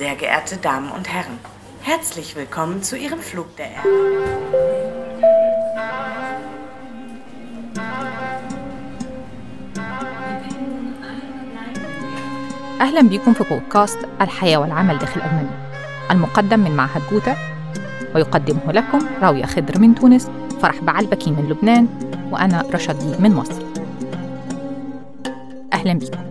Sehr geehrte Damen und Herren, herzlich willkommen zu Ihrem Flug der Erde. أهلا بكم في بودكاست الحياة والعمل داخل ألمانيا المقدم من معهد جوتا ويقدمه لكم راوية خضر من تونس فرح بعلبكي من لبنان وأنا رشدي من مصر أهلا بكم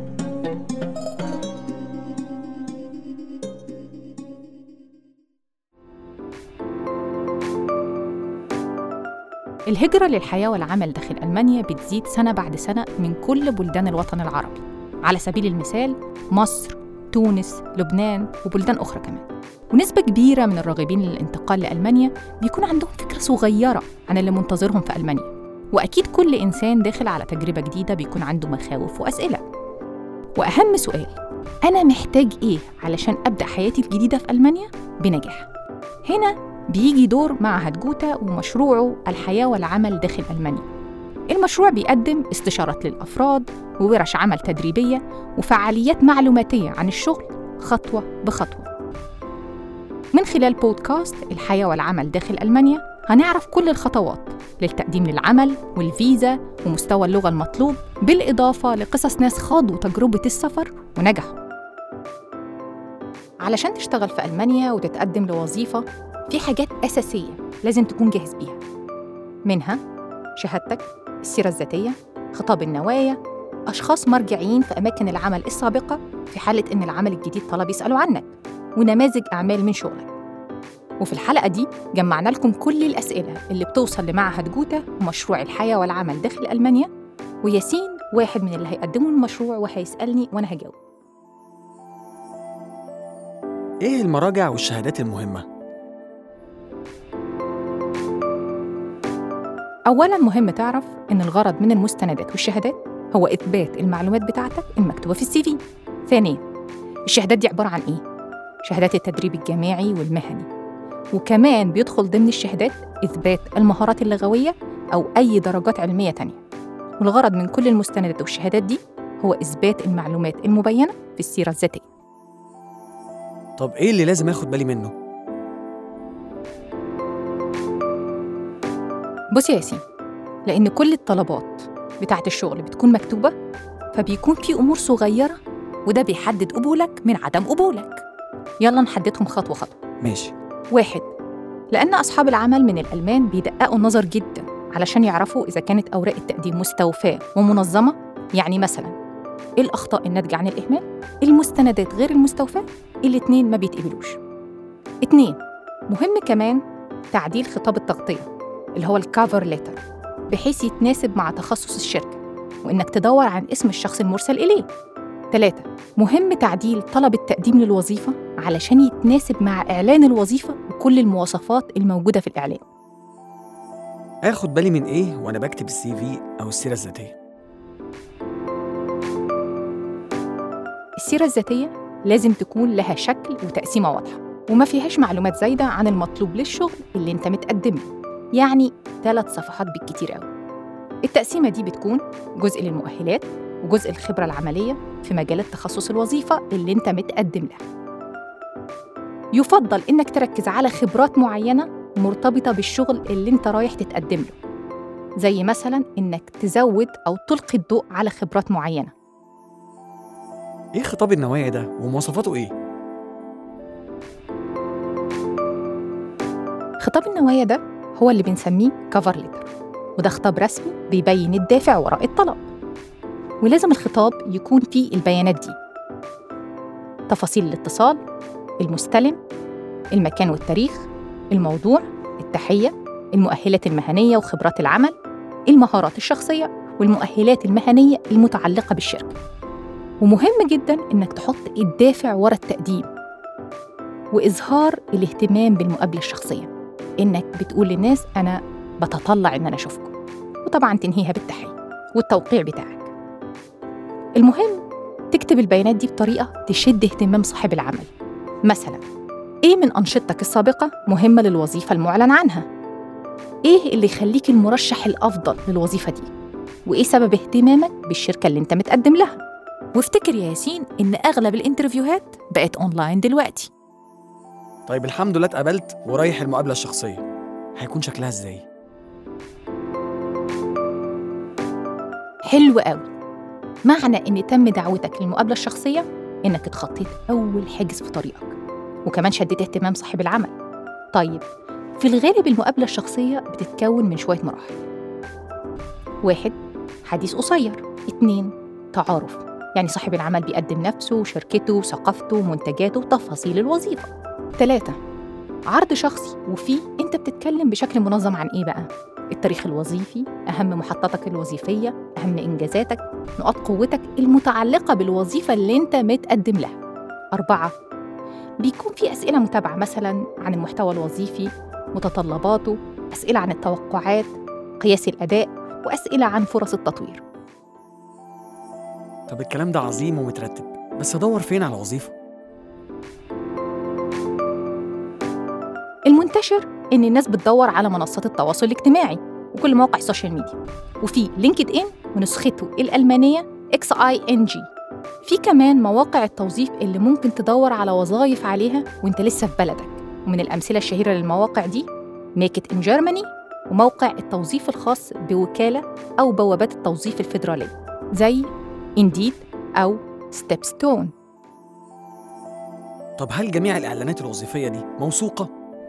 الهجرة للحياة والعمل داخل ألمانيا بتزيد سنة بعد سنة من كل بلدان الوطن العربي على سبيل المثال مصر، تونس، لبنان وبلدان أخرى كمان ونسبة كبيرة من الراغبين للانتقال لألمانيا بيكون عندهم فكرة صغيرة عن اللي منتظرهم في ألمانيا وأكيد كل إنسان داخل على تجربة جديدة بيكون عنده مخاوف وأسئلة وأهم سؤال أنا محتاج إيه علشان أبدأ حياتي الجديدة في ألمانيا بنجاح هنا بيجي دور معهد جوتا ومشروعه الحياة والعمل داخل ألمانيا المشروع بيقدم استشارات للأفراد وورش عمل تدريبية وفعاليات معلوماتية عن الشغل خطوة بخطوة من خلال بودكاست الحياة والعمل داخل ألمانيا هنعرف كل الخطوات للتقديم للعمل والفيزا ومستوى اللغة المطلوب بالإضافة لقصص ناس خاضوا تجربة السفر ونجحوا علشان تشتغل في ألمانيا وتتقدم لوظيفة في حاجات أساسية لازم تكون جاهز بيها منها شهادتك السيرة الذاتية خطاب النوايا أشخاص مرجعين في أماكن العمل السابقة في حالة إن العمل الجديد طلب يسألوا عنك ونماذج أعمال من شغلك وفي الحلقة دي جمعنا لكم كل الأسئلة اللي بتوصل لمعهد جوتا ومشروع الحياة والعمل داخل ألمانيا وياسين واحد من اللي هيقدموا المشروع وهيسألني وأنا هجاوب إيه المراجع والشهادات المهمة؟ أولاً مهم تعرف إن الغرض من المستندات والشهادات هو إثبات المعلومات بتاعتك المكتوبة في السي في. ثانياً الشهادات دي عبارة عن إيه؟ شهادات التدريب الجامعي والمهني وكمان بيدخل ضمن الشهادات إثبات المهارات اللغوية أو أي درجات علمية تانية والغرض من كل المستندات والشهادات دي هو إثبات المعلومات المبينة في السيرة الذاتية طب إيه اللي لازم آخد بالي منه؟ بص يا ياسين لأن كل الطلبات بتاعة الشغل بتكون مكتوبة فبيكون في أمور صغيرة وده بيحدد قبولك من عدم قبولك يلا نحددهم خطوة خطوة ماشي واحد لأن أصحاب العمل من الألمان بيدققوا النظر جدا علشان يعرفوا إذا كانت أوراق التقديم مستوفاة ومنظمة يعني مثلا إيه الأخطاء الناتجة عن الإهمال المستندات غير المستوفاة الاتنين ما بيتقبلوش اتنين مهم كمان تعديل خطاب التغطية اللي هو الكافر ليتر بحيث يتناسب مع تخصص الشركة وإنك تدور عن اسم الشخص المرسل إليه ثلاثة مهم تعديل طلب التقديم للوظيفة علشان يتناسب مع إعلان الوظيفة وكل المواصفات الموجودة في الإعلان آخد بالي من إيه وأنا بكتب السي في أو السيرة الذاتية؟ السيرة الذاتية لازم تكون لها شكل وتقسيمة واضحة وما فيهاش معلومات زايدة عن المطلوب للشغل اللي انت متقدم له يعني ثلاث صفحات بالكتير قوي التقسيمة دي بتكون جزء للمؤهلات وجزء الخبرة العملية في مجالات تخصص الوظيفة اللي انت متقدم لها يفضل انك تركز على خبرات معينة مرتبطة بالشغل اللي انت رايح تتقدم له زي مثلا انك تزود او تلقي الضوء على خبرات معينة إيه خطاب النوايا ده ومواصفاته إيه؟ خطاب النوايا ده هو اللي بنسميه كفر ليتر وده خطاب رسمي بيبين الدافع وراء الطلب ولازم الخطاب يكون فيه البيانات دي تفاصيل الاتصال المستلم المكان والتاريخ الموضوع التحية المؤهلات المهنية وخبرات العمل المهارات الشخصية والمؤهلات المهنية المتعلقة بالشركة ومهم جدا إنك تحط الدافع ورا التقديم وإظهار الاهتمام بالمقابلة الشخصية إنك بتقول للناس أنا بتطلع إن أنا أشوفكم وطبعا تنهيها بالتحية والتوقيع بتاعك المهم تكتب البيانات دي بطريقة تشد اهتمام صاحب العمل مثلا إيه من أنشطتك السابقة مهمة للوظيفة المعلن عنها؟ إيه اللي يخليك المرشح الأفضل للوظيفة دي؟ وإيه سبب اهتمامك بالشركة اللي أنت متقدم لها؟ وافتكر يا ياسين إن أغلب الانترفيوهات بقت أونلاين دلوقتي طيب الحمد لله اتقبلت ورايح المقابلة الشخصية هيكون شكلها ازاي؟ حلو قوي معنى ان تم دعوتك للمقابله الشخصيه انك اتخطيت اول حاجز في طريقك وكمان شديت اهتمام صاحب العمل طيب في الغالب المقابله الشخصيه بتتكون من شويه مراحل واحد حديث قصير اتنين تعارف يعني صاحب العمل بيقدم نفسه وشركته وثقافته ومنتجاته وتفاصيل الوظيفه تلاتة عرض شخصي وفيه انت بتتكلم بشكل منظم عن ايه بقى التاريخ الوظيفي أهم محطاتك الوظيفية أهم إنجازاتك نقاط قوتك المتعلقة بالوظيفة اللي أنت متقدم لها أربعة بيكون في أسئلة متابعة مثلا عن المحتوى الوظيفي متطلباته أسئلة عن التوقعات قياس الأداء وأسئلة عن فرص التطوير طب الكلام ده عظيم ومترتب بس ادور فين على وظيفة؟ المنتشر إن الناس بتدور على منصات التواصل الاجتماعي وكل مواقع السوشيال ميديا وفي لينكد إن ونسخته الألمانية اكس اي ان جي في كمان مواقع التوظيف اللي ممكن تدور على وظائف عليها وانت لسه في بلدك ومن الأمثلة الشهيرة للمواقع دي ميك ات ان جيرماني وموقع التوظيف الخاص بوكالة أو بوابات التوظيف الفيدرالية زي انديد أو ستيبستون طب هل جميع الإعلانات الوظيفية دي موثوقة؟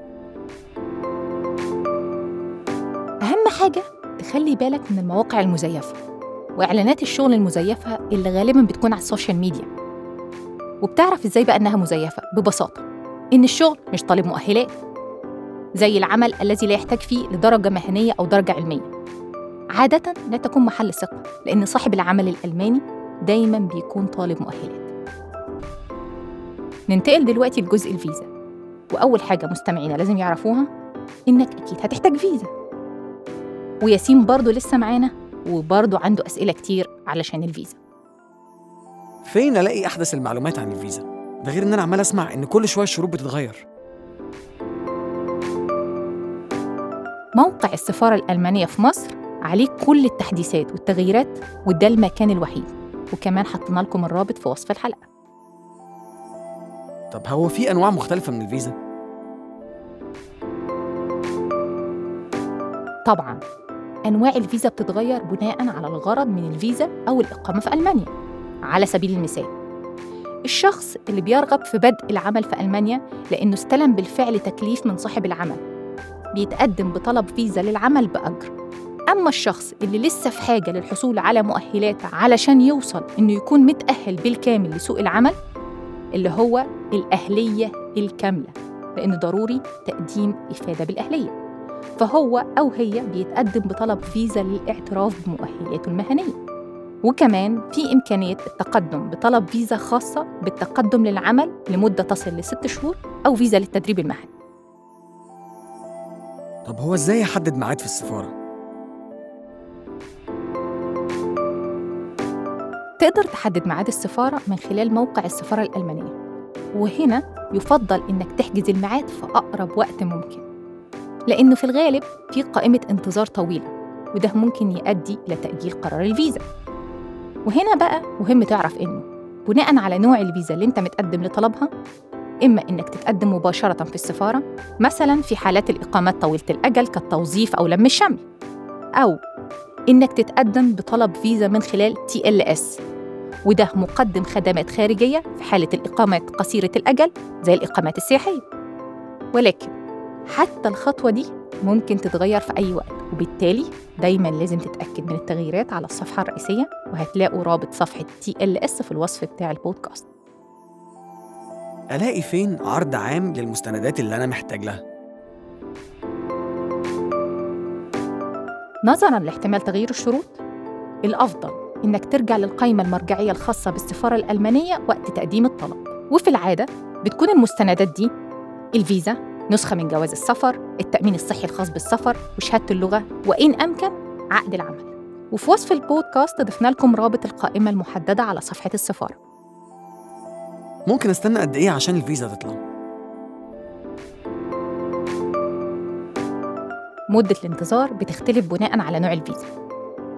أهم حاجة تخلي بالك من المواقع المزيفة وإعلانات الشغل المزيفة اللي غالبا بتكون على السوشيال ميديا وبتعرف إزاي بقى إنها مزيفة ببساطة إن الشغل مش طالب مؤهلات زي العمل الذي لا يحتاج فيه لدرجة مهنية أو درجة علمية عادة لا تكون محل ثقة لأن صاحب العمل الألماني دايما بيكون طالب مؤهلات ننتقل دلوقتي لجزء الفيزا وأول حاجة مستمعينا لازم يعرفوها إنك أكيد هتحتاج فيزا وياسين برضه لسه معانا وبرضه عنده أسئلة كتير علشان الفيزا فين ألاقي أحدث المعلومات عن الفيزا؟ ده غير إن أنا عمال أسمع إن كل شوية الشروط بتتغير موقع السفارة الألمانية في مصر عليه كل التحديثات والتغييرات وده المكان الوحيد وكمان حطينا لكم الرابط في وصف الحلقة طب هو في أنواع مختلفة من الفيزا؟ طبعا أنواع الفيزا بتتغير بناء على الغرض من الفيزا أو الإقامة في ألمانيا على سبيل المثال الشخص اللي بيرغب في بدء العمل في ألمانيا لأنه استلم بالفعل تكليف من صاحب العمل بيتقدم بطلب فيزا للعمل بأجر أما الشخص اللي لسه في حاجة للحصول على مؤهلات علشان يوصل إنه يكون متأهل بالكامل لسوق العمل اللي هو الأهلية الكاملة لأن ضروري تقديم إفادة بالأهلية فهو أو هي بيتقدم بطلب فيزا للاعتراف بمؤهلاته المهنية وكمان في إمكانية التقدم بطلب فيزا خاصة بالتقدم للعمل لمدة تصل لست شهور أو فيزا للتدريب المهني طب هو إزاي أحدد ميعاد في السفارة؟ تقدر تحدد ميعاد السفارة من خلال موقع السفارة الألمانية وهنا يفضل إنك تحجز الميعاد في أقرب وقت ممكن لأنه في الغالب في قائمة انتظار طويلة وده ممكن يؤدي إلى تأجيل قرار الفيزا وهنا بقى مهم تعرف إنه بناء على نوع الفيزا اللي أنت متقدم لطلبها إما إنك تتقدم مباشرة في السفارة مثلا في حالات الإقامات طويلة الأجل كالتوظيف أو لم الشمل أو إنك تتقدم بطلب فيزا من خلال TLS وده مقدم خدمات خارجية في حالة الإقامات قصيرة الأجل زي الإقامات السياحية ولكن حتى الخطوة دي ممكن تتغير في أي وقت وبالتالي دايما لازم تتأكد من التغييرات على الصفحة الرئيسية وهتلاقوا رابط صفحة TLS في الوصف بتاع البودكاست ألاقي فين عرض عام للمستندات اللي أنا محتاج لها؟ نظرا لاحتمال تغيير الشروط الأفضل إنك ترجع للقائمة المرجعية الخاصة بالسفارة الألمانية وقت تقديم الطلب وفي العادة بتكون المستندات دي الفيزا نسخة من جواز السفر التأمين الصحي الخاص بالسفر وشهادة اللغة وإن أمكن عقد العمل وفي وصف البودكاست ضفنا لكم رابط القائمة المحددة على صفحة السفارة ممكن استنى قد إيه عشان الفيزا تطلع؟ مدة الانتظار بتختلف بناء على نوع الفيزا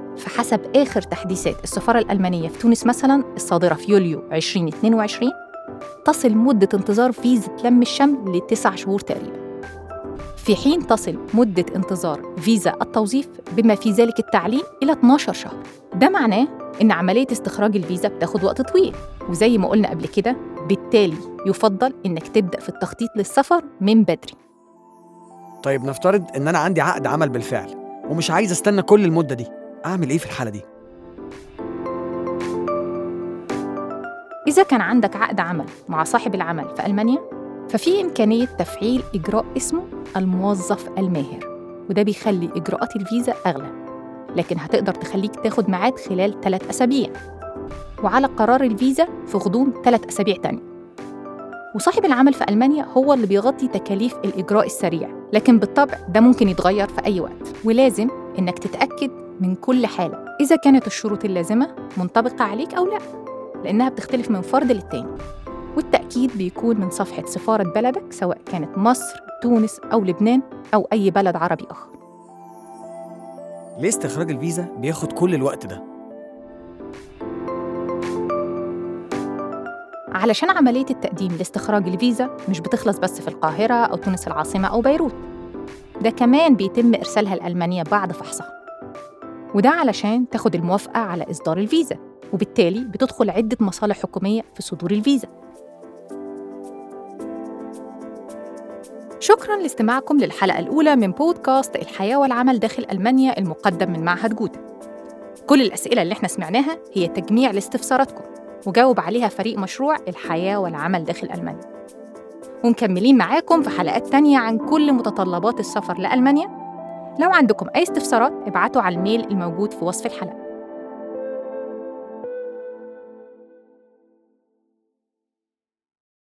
فحسب آخر تحديثات السفارة الألمانية في تونس مثلا الصادرة في يوليو 2022 تصل مدة انتظار فيزا لم الشمل لتسع شهور تقريبا في حين تصل مدة انتظار فيزا التوظيف بما في ذلك التعليم إلى 12 شهر ده معناه إن عملية استخراج الفيزا بتاخد وقت طويل وزي ما قلنا قبل كده بالتالي يفضل إنك تبدأ في التخطيط للسفر من بدري طيب نفترض ان انا عندي عقد عمل بالفعل ومش عايز استنى كل المده دي اعمل ايه في الحاله دي إذا كان عندك عقد عمل مع صاحب العمل في ألمانيا ففي إمكانية تفعيل إجراء اسمه الموظف الماهر وده بيخلي إجراءات الفيزا أغلى لكن هتقدر تخليك تاخد ميعاد خلال ثلاث أسابيع وعلى قرار الفيزا في غضون ثلاث أسابيع تانية وصاحب العمل في ألمانيا هو اللي بيغطي تكاليف الإجراء السريع لكن بالطبع ده ممكن يتغير في أي وقت ولازم إنك تتأكد من كل حالة إذا كانت الشروط اللازمة منطبقة عليك أو لا لأنها بتختلف من فرد للتاني والتأكيد بيكون من صفحة سفارة بلدك سواء كانت مصر، تونس أو لبنان أو أي بلد عربي آخر ليه استخراج الفيزا بياخد كل الوقت ده علشان عملية التقديم لاستخراج الفيزا مش بتخلص بس في القاهرة أو تونس العاصمة أو بيروت ده كمان بيتم إرسالها لألمانيا بعد فحصها وده علشان تاخد الموافقة على إصدار الفيزا وبالتالي بتدخل عدة مصالح حكومية في صدور الفيزا شكرا لاستماعكم للحلقة الأولى من بودكاست الحياة والعمل داخل ألمانيا المقدم من معهد جوتا كل الأسئلة اللي احنا سمعناها هي تجميع لاستفساراتكم وجاوب عليها فريق مشروع الحياة والعمل داخل ألمانيا ومكملين معاكم في حلقات تانية عن كل متطلبات السفر لألمانيا لو عندكم أي استفسارات ابعتوا على الميل الموجود في وصف الحلقة